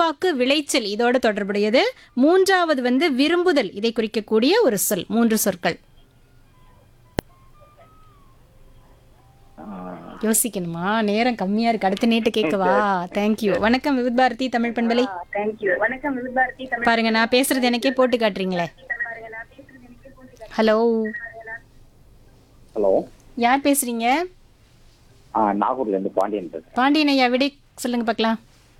உருவாக்கு விளைச்சல் இதோட தொடர்புடையது மூன்றாவது வந்து விரும்புதல் இதை குறிக்கக்கூடிய ஒரு சொல் மூன்று சொற்கள் யோசிக்கணுமா நேரம் கம்மியா இருக்கு அடுத்த நேட்டு கேட்கவா தேங்க்யூ வணக்கம் விவித் பாரதி தமிழ் பண்பலை தேங்க்யூ வணக்கம் விபாரதி தமிழ் பாருங்க நான் பேசுறது எனக்கே போட்டு காட்டுறீங்களே ஹலோ ஹலோ யார் பேசுறீங்க ஆ நாகூர்ல இருந்து பாண்டியன் பேசுறேன் பாண்டியன் ஐயா விடை சொல்லுங்க பார்க்கலாம்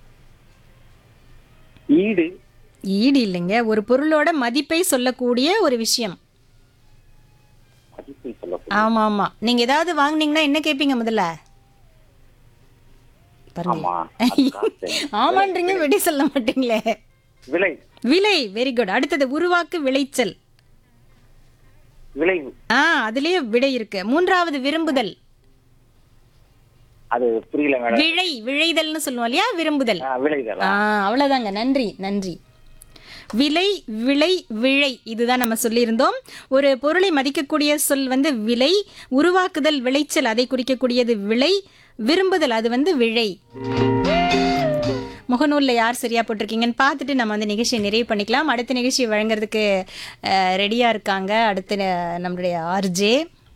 ஈடு ஈடு இல்லைங்க ஒரு பொருளோட மதிப்பை சொல்லக்கூடிய ஒரு விஷயம் மதிப்பை சொல்ல ஆமா ஆமா நீங்க ஏதாவது வாங்குனீங்கன்னா என்ன கேட்பீங்க முதல்ல பாருங்க ஆமா அது காசு. ஆமான்றீங்க விடை சொல்ல மாட்டீங்களே விலை விலை வெரி குட் அடுத்தது உருவாக்கு விளைச்சல் விளைவு ஆ அதுலயே விடை இருக்கு மூன்றாவது விரும்புதல் அது புரியல மேடம் விழை விழைதல்னு சொல்லுவோம் இல்லையா விரும்புதல் ஆ, விளைதல் ஆ அவ்வளவுதாங்க நன்றி நன்றி விலை விளை விழை இதுதான் நம்ம சொல்லியிருந்தோம் ஒரு பொருளை மதிக்கக்கூடிய சொல் வந்து விலை உருவாக்குதல் விளைச்சல் அதை குறிக்கக்கூடியது விலை விரும்புதல் அது வந்து விழை முகநூலில் யார் சரியா போட்டிருக்கீங்கன்னு பார்த்துட்டு நம்ம அந்த நிகழ்ச்சியை நிறைவு பண்ணிக்கலாம் அடுத்த நிகழ்ச்சியை வழங்குறதுக்கு ரெடியாக இருக்காங்க அடுத்து அஹ், நம்மளுடைய ஆர்ஜே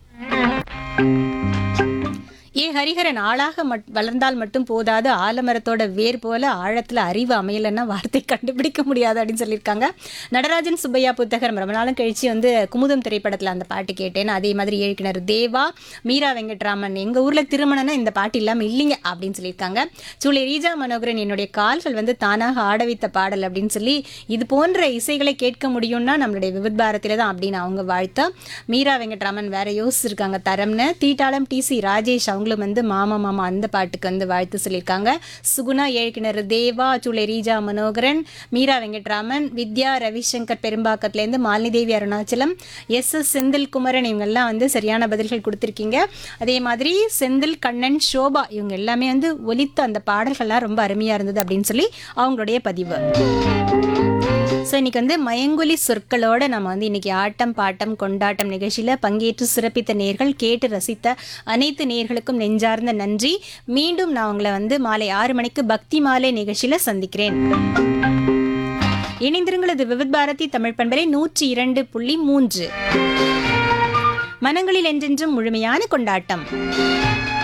ஏ ஹரிஹரன் ஆளாக மட் வளர்ந்தால் மட்டும் போதாது ஆலமரத்தோட வேர் போல ஆழத்துல அறிவு அமையலைன்னா வார்த்தை கண்டுபிடிக்க முடியாது அப்படின்னு சொல்லியிருக்காங்க நடராஜன் சுப்பையா புத்தகர் ரொம்ப நாளும் கழிச்சு வந்து குமுதம் திரைப்படத்துல அந்த பாட்டு கேட்டேன் அதே மாதிரி ஏழ்கிணறு தேவா மீரா வெங்கட்ராமன் எங்க ஊர்ல திருமணம்னா இந்த பாட்டு இல்லாம இல்லைங்க அப்படின்னு சொல்லியிருக்காங்க சூளை ரீஜா மனோகரன் என்னுடைய கால்கள் வந்து தானாக ஆட வைத்த பாடல் அப்படின்னு சொல்லி இது போன்ற இசைகளை கேட்க முடியும்னா நம்மளுடைய விவித் பாரதியில தான் அப்படின்னு அவங்க வாழ்த்தா மீரா வெங்கட்ராமன் வேற யோசிச்சிருக்காங்க தரம்னு தீட்டாளம் டிசி ராஜேஷ் அவங்களும் வந்து மாமா மாமா அந்த பாட்டுக்கு வந்து வாழ்த்து சொல்லியிருக்காங்க சுகுணா ஏழ்கிணறு தேவா சூளை ரீஜா மனோகரன் மீரா வெங்கட்ராமன் வித்யா ரவிசங்கர் பெரும்பாக்கத்துலேருந்து மாலினி அருணாச்சலம் எஸ் எஸ் செந்தில் குமரன் இவங்கெல்லாம் வந்து சரியான பதில்கள் கொடுத்துருக்கீங்க அதே மாதிரி செந்தில் கண்ணன் சோபா இவங்க எல்லாமே வந்து ஒலித்த அந்த பாடல்கள்லாம் ரொம்ப அருமையாக இருந்தது அப்படின்னு சொல்லி அவங்களுடைய பதிவு ஸோ இன்னைக்கு வந்து மயங்கொலி சொற்களோட நம்ம வந்து இன்னைக்கு ஆட்டம் பாட்டம் கொண்டாட்டம் நிகழ்ச்சியில் பங்கேற்று சிறப்பித்த நேர்கள் கேட்டு ரசித்த அனைத்து நேர்களுக்கும் நெஞ்சார்ந்த நன்றி மீண்டும் நான் உங்களை வந்து மாலை ஆறு மணிக்கு பக்தி மாலை நிகழ்ச்சியில் சந்திக்கிறேன் இணைந்திருங்களது விவித் பாரதி தமிழ் பண்பலை நூற்றி இரண்டு புள்ளி மூன்று மனங்களில் என்றென்றும் முழுமையான கொண்டாட்டம்